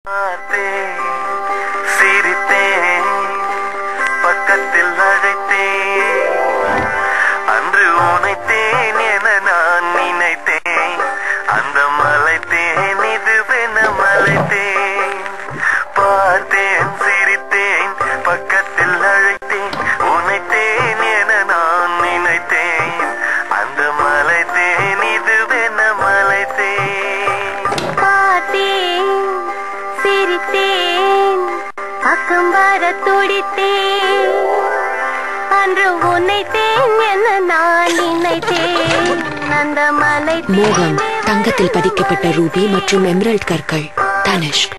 பார்த்தேன், சிரித்தேன், பக்கத்தில் அழைத்தேன் அன்று உனைத்தேன் என நான் நினைத்தேன் அந்த மலைத்தேன் இதுவென மலைத்தேன் பார்த்தேன் சிரித்தேன் பக்கத்தில் அழைத்தேன் உனைத்தேன் என நான் நினைத்தேன் அந்த மலைத்தேன் இதுவென மலைத்தேன் பார்த்தேன் சிரித்தேன் பக்கம் வர துடித்தேன் அன்று உன்னைத்தேன் என நான் நினைத்தேன் அந்த மலை மோகம் தங்கத்தில் பதிக்கப்பட்ட ரூபி மற்றும் எம்ரல்ட் கற்கள் தனிஷ்க்